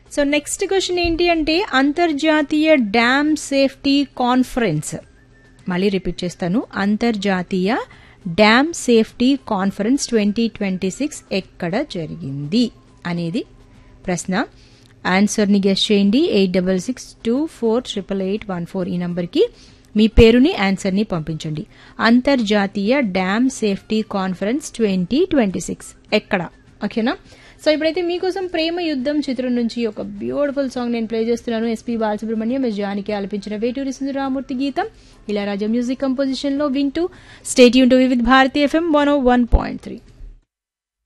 so next question ఏంటి అంటే అంతర్జాతీయ డ్యామ్ సేఫ్టీ కాన్ఫరెన్స్ మళ్ళీ రిపీట్ చేస్తాను అంతర్జాతీయ dam safety conference twenty twenty six ఎక్కడ జరిగింది అనేది ప్రశ్న ఆన్సర్ని గెస్ట్ చేయండి eight double six two four triple eight one four ఈ నంబర్కి మీ పేరుని ఆన్సర్ని పంపించండి అంతర్జాతీయ dam safety conference twenty twenty six ఎక్కడ ఓకేనా సో ఇప్పుడైతే మీకోసం ప్రేమ యుద్ధం చిత్రం నుంచి ఒక బ్యూటిఫుల్ సాంగ్ నేను ప్లే చేస్తున్నాను ఎస్పీ బాలసుబ్రహ్మణ్యం ఎస్ జానికి ఆలపించిన వేటూరి సుందరామూర్తి గీతం ఇళయరాజా మ్యూజిక్ కంపోజిషన్ లో వింటూ స్టేట్ యూన్ to with Bharati FM one O one point three